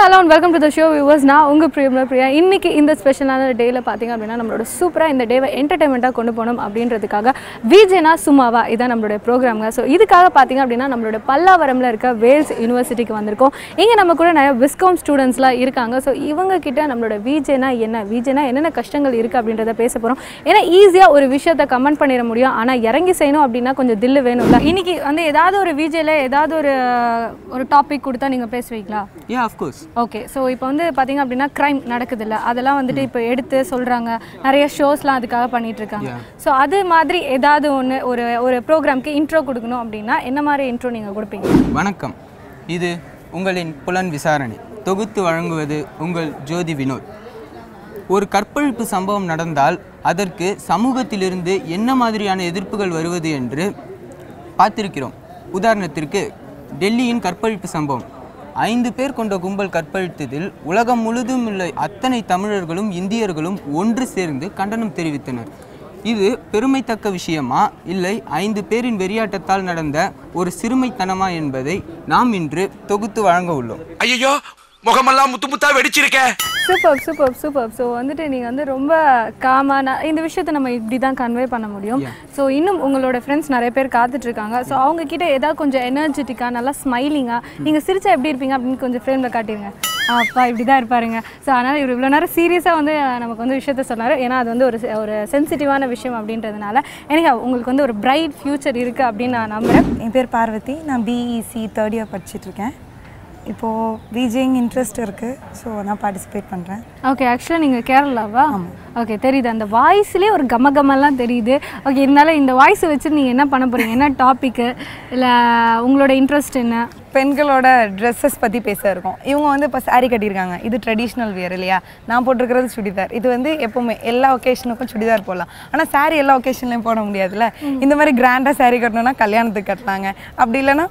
Hello and welcome to the show viewers நான் உங்கள் பிரியம்ல பிரியா இன்னைக்கு இந்த ஸ்பெஷலான டேயில் பார்த்தீங்க அப்படின்னா நம்மளோட சூப்பராக இந்த டேவை என்டர்டைன்மெண்ட்டாக கொண்டு போகணும் அப்படின்றதுக்காக விஜேனா சும்மாவா இதான் நம்மளுடைய ப்ரோக்ராம்ங்க ஸோ இதுக்காக பார்த்தீங்க அப்படின்னா நம்மளோட பல்லாவரமில் இருக்க வேல்ஸ் யூனிவர்சிட்டிக்கு வந்திருக்கோம் இங்கே நம்ம கூட நிறைய விஸ்காம் ஸ்டூடெண்ட்ஸ்லாம் இருக்காங்க ஸோ இவங்க கிட்ட நம்மளோட விஜேனா என்ன விஜேனா என்னென்ன கஷ்டங்கள் இருக்குது அப்படின்றத பேச போகிறோம் ஏன்னா ஈஸியாக ஒரு விஷயத்தை கமெண்ட் பண்ணிட முடியும் ஆனால் இறங்கி செய்யணும் அப்படின்னா கொஞ்சம் தில்லு வேணும்ல இன்னைக்கு வந்து ஏதாவது ஒரு விஜேல ஏதாவது ஒரு ஒரு டாபிக் கொடுத்தா நீங்கள் பேசுவீங்களா யா அஃப்கோர்ஸ் ஓகே ஸோ இப்போ வந்து பார்த்தீங்க அப்படின்னா க்ரைம் நடக்குதுல்ல அதெல்லாம் வந்துட்டு இப்போ எடுத்து சொல்கிறாங்க நிறைய ஷோஸ்லாம் அதுக்காக பண்ணிட்டு இருக்காங்க ஸோ அது மாதிரி ஏதாவது ஒன்று ஒரு ஒரு ப்ரோக்ராம்க்கு இன்ட்ரோ கொடுக்கணும் அப்படின்னா என்ன மாதிரி இன்ட்ரோ நீங்கள் கொடுப்பீங்க வணக்கம் இது உங்களின் புலன் விசாரணை தொகுத்து வழங்குவது உங்கள் ஜோதி வினோத் ஒரு கற்பழிப்பு சம்பவம் நடந்தால் அதற்கு சமூகத்திலிருந்து என்ன மாதிரியான எதிர்ப்புகள் வருவது என்று பார்த்திருக்கிறோம் உதாரணத்திற்கு டெல்லியின் கற்பழிப்பு சம்பவம் ஐந்து பேர் கொண்ட கும்பல் கற்பழித்ததில் உலகம் முழுதும் உள்ள அத்தனை தமிழர்களும் இந்தியர்களும் ஒன்று சேர்ந்து கண்டனம் தெரிவித்தனர் இது பெருமைத்தக்க விஷயமா இல்லை ஐந்து பேரின் வெறியாட்டத்தால் நடந்த ஒரு சிறுமைத்தனமா என்பதை நாம் இன்று தொகுத்து வழங்க உள்ளோம் ஐயோ முகமெல்லாம் முத்து முத்தா வெடிச்சிருக்க சூப்பர் சூப்பர் சூப்பர் ஸோ வந்துட்டு நீங்கள் வந்து ரொம்ப காமான இந்த விஷயத்தை நம்ம இப்படி தான் கன்வே பண்ண முடியும் ஸோ இன்னும் உங்களோட ஃப்ரெண்ட்ஸ் நிறைய பேர் காத்துட்டு இருக்காங்க ஸோ அவங்க கிட்ட ஏதாவது கொஞ்சம் எனர்ஜெட்டிக்காக நல்லா ஸ்மைலிங்காக நீங்கள் சிரிச்சா எப்படி இருப்பீங்க அப்படின்னு கொஞ்சம் ஃப்ரேமில் காட்டிடுங்க ஆ, அப்பா இப்படி தான் இருப்பாருங்க ஸோ அதனால் இவர் இவ்வளோ நேரம் சீரியஸாக வந்து நமக்கு வந்து விஷயத்த சொன்னார் ஏன்னா அது வந்து ஒரு se- ஒரு சென்சிட்டிவான விஷயம் அப்படின்றதுனால எனக்கு உங்களுக்கு வந்து ஒரு பிரைட் ஃப்யூச்சர் இருக்குது அப்படின்னு நான் நம்புகிறேன் என் பேர் பார்வதி நான் பிஇசி தேர்ட் இயர் படிச்சிட்ருக்கேன் இப்போது விஜிங் இன்ட்ரெஸ்ட் இருக்குது ஸோ நான் பார்ட்டிசிபேட் பண்ணுறேன் ஓகே ஆக்சுவலாக நீங்கள் கேரளாவா ஓகே தெரியுது அந்த வாய்ஸ்லேயே ஒரு கம கமெல்லாம் தெரியுது ஓகே இருந்தாலும் இந்த வாய்ஸை வச்சு நீங்கள் என்ன பண்ண போகிறீங்க என்ன டாப்பிக்கு இல்லை உங்களோட இன்ட்ரெஸ்ட் என்ன பெண்களோட ட்ரெஸ்ஸஸ் பற்றி பேச இருக்கோம் இவங்க வந்து இப்போ saree கட்டியிருக்காங்க இது ட்ரெடிஷ்னல் வியர் இல்லையா நான் போட்டிருக்கிறது சுடிதார் இது வந்து எப்போவுமே எல்லா ஒகேஷனுக்கும் சுடிதார் போடலாம் ஆனால் saree எல்லா ஒகேஷன்லையும் போட முடியாதுல்ல இந்த மாதிரி கிராண்டாக saree கட்டணும்னா கல்யாணத்துக்கு கட்டலாங்க அப்படி இல்லைன்னா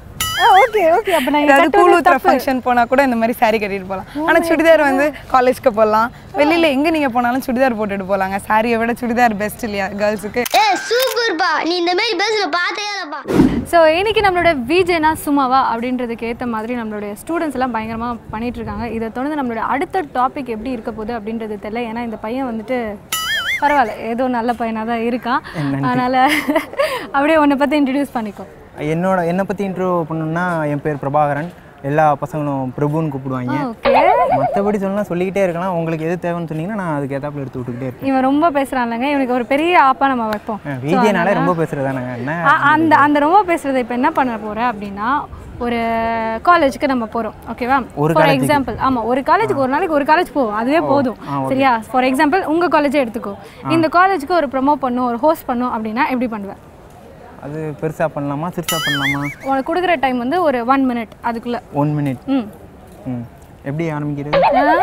ஓகே ஓகே அப்போ நான் ஏதாவது கூழ் ஊத்துற ஃபங்க்ஷன் போனால் கூட இந்த மாதிரி saree கட்டிட்டு போகலாம் ஆனால் சுடிதார் வந்து காலேஜ்க்கு போடலாம் வெளியில் எங்கே நீங்கள் போனாலும் சுடிதார் போட்டுட்டு போகலாங்க சாரியை விட சுடிதார் பெஸ்ட் இல்லையா கேர்ள்ஸுக்கு ஏ சூப்பர்ப்பா நீ இந்த மாதிரி பேசுற பார்த்தே இல்லப்பா ஸோ இன்னைக்கு நம்மளோட விஜேனா சும்மாவா அப்படின்றதுக்கு ஏற்ற மாதிரி நம்மளுடைய ஸ்டூடெண்ட்ஸ் எல்லாம் பயங்கரமாக பண்ணிட்டு இருக்காங்க இதை தொடர்ந்து நம்மளோட அடுத்த டாபிக் எப்படி இருக்க போகுது அப்படின்றது தெரியல ஏன்னா இந்த பையன் வந்துட்டு பரவாயில்ல ஏதோ நல்ல பையனாக தான் இருக்கான் அதனால் அப்படியே உன்னை பற்றி இன்ட்ரடியூஸ் பண்ணிக்கோ என்னோட என்னை பற்றி இன்ட்ரோ பண்ணணும்னா என் பேர் பிரபாகரன் எல்லா பசங்களும் பிரபுன்னு கூப்பிடுவாங்க ஓகே மற்றபடி சொல்லலாம் சொல்லிக்கிட்டே இருக்கலாம் உங்களுக்கு எது தேவைன்னு சொன்னீங்கன்னா நான் அதுக்கு ஏத்தாப்புல எடுத்து விட்டுக்கிட்டே இருப்பேன் இவன் ரொம்ப பேசுகிறான்லங்க இவனுக்கு ஒரு பெரிய ஆப்பா நம்ம வைப்போம் விஜயனாலே ரொம்ப பேசுகிறதானங்க என்ன அ- அந்த அந்த ரொம்ப பேசுறதை இப்போ என்ன பண்ண போற அப்படின்னா ஒரு காலேஜுக்கு நம்ம போறோம் ஓகேவா ஒரு ஃபார் college-க்கு? எக்ஸாம்பிள் ஆமா ஒரு காலேஜுக்கு ஒரு நாளைக்கு ஒரு காலேஜ் போ அதுவே போதும் சரியா ஃபார் எக்ஸாம்பிள் உங்க காலேஜே எடுத்துக்கோ இந்த காலேஜுக்கு ஒரு ப்ரொமோ பண்ணும் ஒரு ஹோஸ்ட் பண்ணும் அப்படின்னா எப்படி பண்ணுவேன் அது பெருசாக பண்ணலாமா சிறுசாக பண்ணலாமா உனக்கு கொடுக்குற டைம் வந்து ஒரு ஒன் மினிட் அதுக்குள்ள ஒன் மினிட் ம் ம் எப்படி ஆரம்பிக்கிறது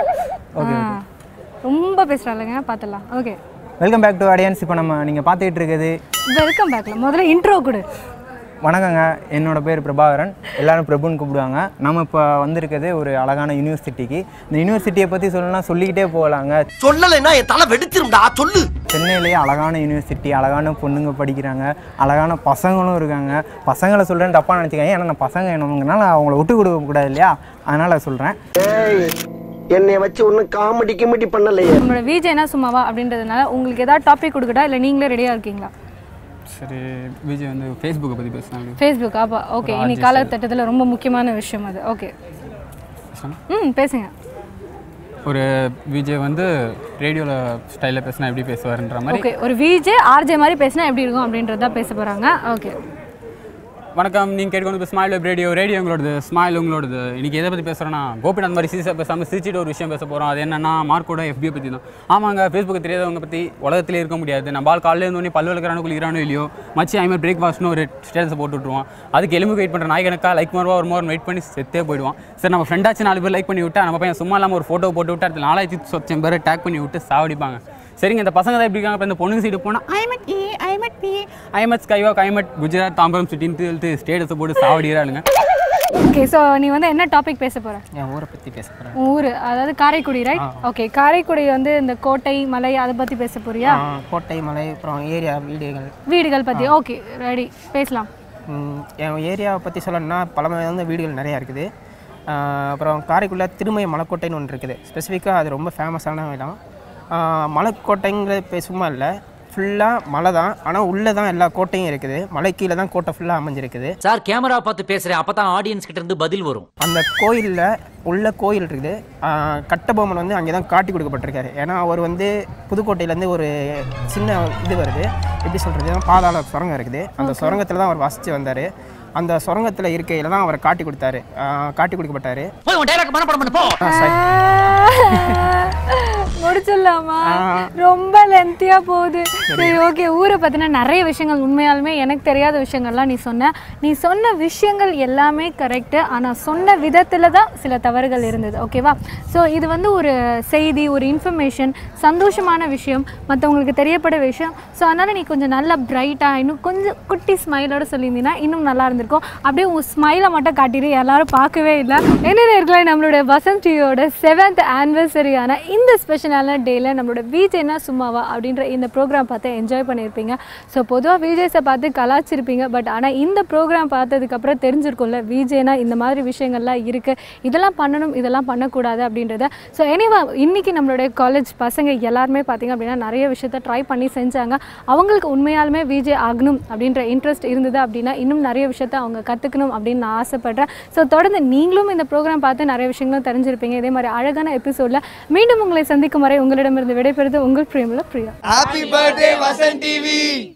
ஆ? ஆ. ரொம்ப பேசுறாளுங்க பார்த்துடலாம் okay welcome back to audience இப்போ நம்ம நீங்கள் பார்த்துக்கிட்டு இருக்குது வெல்கம் பேக்ல முதல்ல இன்ட்ரோ கொடு வணக்கங்க என்னோட பேர் பிரபாகரன் எல்லாரும் பிரபுன்னு கூப்பிடுவாங்க நம்ம இப்போ வந்திருக்கிறது ஒரு அழகான யூனிவர்சிட்டிக்கு இந்த யூனிவர்சிட்டியை பற்றி சொல்லணும்னா சொல்லிக்கிட்டே போகலாங்க சொல்லலைன்னா என் தலை வெடிச்சிரும்டா சொல்லு சென்னையிலேயே அழகான யூனிவர்சிட்டி அழகான பொண்ணுங்க படிக்கிறாங்க அழகான பசங்களும் இருக்காங்க பசங்களை சொல்கிறேன்னு தப்பாக நினச்சிக்காங்க ஏன்னா நான் பசங்க என்னங்கிறனால நான் அவங்கள விட்டு கொடுக்க கூடாது இல்லையா அதனால் சொல்கிறேன் என்னை வச்சு ஒன்னும் காமெடி கிமெடி பண்ணலையே நம்மளோட விஜய்னா சும்மாவா அப்படின்றதுனால உங்களுக்கு ஏதாவது டாபிக் கொடுக்கட்டா இல்லை நீங்களே ரெடியாக இருக்கீங்களா சரி விஜய் வந்து ஃபேஸ்புக்கை பற்றி பேசுனாங்க ஃபேஸ்புக் அப்போ ஓகே இன்னைக்கு காலகட்டத்தில் ரொம்ப முக்கியமான விஷயம் அது ஓகே ம் பேசுங்க ஒரு விஜய் வந்து ரேடியோவில் ஸ்டைலில் பேசினா எப்படி பேசுவாருன்ற மாதிரி ஓகே ஒரு விஜே ஆர்ஜே மாதிரி பேசினா எப்படி இருக்கும் அப்படின்றத பேச போகிறாங்க ஓகே வணக்கம் நீங்கள் கேட்கணும் ஸ்மைல் வெப் ரேடியோ ரேடியோ உங்களோடது ஸ்மைல் உங்களோடது இன்னைக்கு எதை பற்றி பேசுகிறோன்னா கோபிநாத் மாதிரி சீசா பேசாமல் சிரிச்சிட்டு ஒரு விஷயம் பேச போகிறோம் அது என்னன்னா மார்க்கோட FB பற்றி தான் ஆமாங்க ஃபேஸ்புக்கு தெரியாதவங்க பற்றி உலகத்திலே இருக்க முடியாது நம்ம ஆள் காலையில் இருந்தோடனே பல்லு விளக்குறானோ குளிக்கிறானோ இல்லையோ மச்சி ஐமர் பிரேக்ஃபாஸ்ட்னு ஒரு ஸ்டேட்டஸை போட்டு விட்ருவான் அதுக்கு எலும்பு வெயிட் பண்ணுற நாய்க்கணக்கா லைக் மரவா ஒரு மரம் வெயிட் பண்ணி செத்தே போயிடுவான் சரி நம்ம ஃப்ரெண்டாச்சு நாலு பேர் லைக் பண்ணி விட்டா நம்ம பையன் சும்மா இல்லாமல் ஒரு ஃபோட்டோ போட்டு விட்டு அடுத்து நாலாயிரத்தி சொச்சம் பேரை டேக் பண்ணி விட்டு சாவடிப்பாங்க சரிங்க இந்த பசங்க தான் எப்படி இருக்காங்க இப்போ இந்த பொண்ணுங்க சீட்டு போனால் ஐமட் ஏ ஐமட் பி ஐமட் ஸ்கைவாக் ஐமட் குஜராத் தாம்பரம் சிட்டின்னு எழுத்து ஸ்டேட்டஸை போட்டு சாவடிக்கிறாளுங்க ஓகே ஸோ நீ வந்து என்ன டாபிக் பேச போகிற என் ஊரை பற்றி பேச போகிறேன் ஊர் அதாவது காரைக்குடி ரைட் ஓகே காரைக்குடி வந்து இந்த கோட்டை மலை அதை பற்றி பேச போறியா கோட்டை மலை அப்புறம் ஏரியா வீடுகள் வீடுகள் பற்றி ஓகே ரெடி பேசலாம் ம், என் ஏரியாவை பற்றி சொல்லணும்னா பழமையான வீடுகள் நிறையா இருக்குது ஆஹ் அப்புறம் காரைக்குடியில் திருமய மலைக்கோட்டைன்னு ஒன்று இருக்குது ஸ்பெசிஃபிக்காக அது ரொம்ப ஃபேமஸான இடம் ஆஹ் மலைக்கோட்டைங்கிறது இப்போ சும்மா இல்லை ஃபுல்லாக மலை தான் ஆனால் உள்ளே தான் எல்லா கோட்டையும் இருக்குது மலை கீழே தான் கோட்டை ஃபுல்லாக அமைஞ்சிருக்குது சார் கேமரா பார்த்து பேசுறேன் அப்பதான் ஆடியன்ஸ் கிட்ட இருந்து பதில் வரும் அந்த கோயிலில் உள்ள கோயில் இருக்குது ஆஹ் கட்டபொம்மன் வந்து அங்கே தான் காட்டி கொடுக்கப்பட்டிருக்காரு ஏன்னா அவர் வந்து புதுக்கோட்டையிலேருந்து ஒரு சின்ன இது வருது எப்படி சொல்கிறது பாதாள சுரங்கம் இருக்குது அந்த சுரங்கத்தில் தான் அவர் வசித்து வந்தார் அந்த சுரங்கத்தில் இருக்கையில் தான் அவரை காட்டி கொடுத்தாரு ஆஹ் காட்டி கொடுக்கப்பட்டாரு போய் உன் டைலாக் மனப்படம் பண்ணு போ ஆ, சரி. முடிச்சிடலாமா ரொம்ப லென்த்தியா போகுது சரி ஓகே ஊரை பத்தின நிறைய விஷயங்கள் உண்மையாலுமே எனக்கு தெரியாத விஷயங்கள்லாம் நீ சொன்ன நீ சொன்ன விஷயங்கள் எல்லாமே கரெக்டு ஆனா சொன்ன விதத்துல தான் சில தவறுகள் இருந்தது ஓகேவா ஸோ இது வந்து ஒரு செய்தி ஒரு இன்ஃபர்மேஷன் சந்தோஷமான விஷயம் மற்றவங்களுக்கு தெரியப்பட விஷயம் ஸோ அதனால நீ கொஞ்சம் நல்லா பிரைட்டாக இன்னும் கொஞ்சம் குட்டி ஸ்மைலோட சொல்லியிருந்தீங்கன்னா இன்னும் நல்லா இருந்திருக்கும் அப்படியே உன் ஸ்மைலை மட்டும் காட்டிடு எல்லாரும் பார்க்கவே இல்லை என்ன நேர்களே நம்மளுடைய வசந்த் டிவியோட செவன்த் ஆனிவர்சரியான இந்த ஸ்பெஷலான டேல நம்மளோட விஜய்னா சும்மாவா அப்படின்ற இந்த ப்ரோக்ராம் பார்த்து என்ஜாய் பண்ணியிருப்பீங்க ஸோ பொதுவாக விஜய்ஸை பார்த்து கலாச்சிருப்பீங்க பட் ஆனால் இந்த ப்ரோக்ராம் பார்த்ததுக்கப்புறம் தெரிஞ்சிருக்கும்ல விஜய்னா இந்த மாதிரி விஷயங்கள்லாம் இருக்குது இதெல்லாம் பண்ணணும் இதெல்லாம் பண்ணக்கூடாது அப்படின்றத ஸோ எனிவா இன்னைக்கு நம்மளுடைய காலேஜ் பசங்க எல்லாருமே பார்த்தீங்க அப்படின்னா நிறைய விஷயத்த ட்ரை பண்ணி செஞ்சாங்க அவங்களுக்கு உண்மையாலுமே விஜய் ஆகணும் அப்படின்ற இன்ட்ரெஸ்ட் இருந்தது அப்படின்னா இன்னும் நிறைய விஷயத்த அவங்க கற்றுக்கணும் அப்படின்னு நான் ஆசைப்பட்றேன் ஸோ தொடர்ந்து நீங்களும் இந்த ப்ரோக்ராம் பார்த்து நிறைய விஷயங்களும் தெரிஞ்சிருப்பீங்க இதே மாதிரி அழகான எபிசோடில் மீண்டும் உங்களை சந்திக்கும் வரை உங்களிடமிருந்து விடைபெறுது உங்கள் பிரியமுள்ள Priya happy birthday Vasanth TV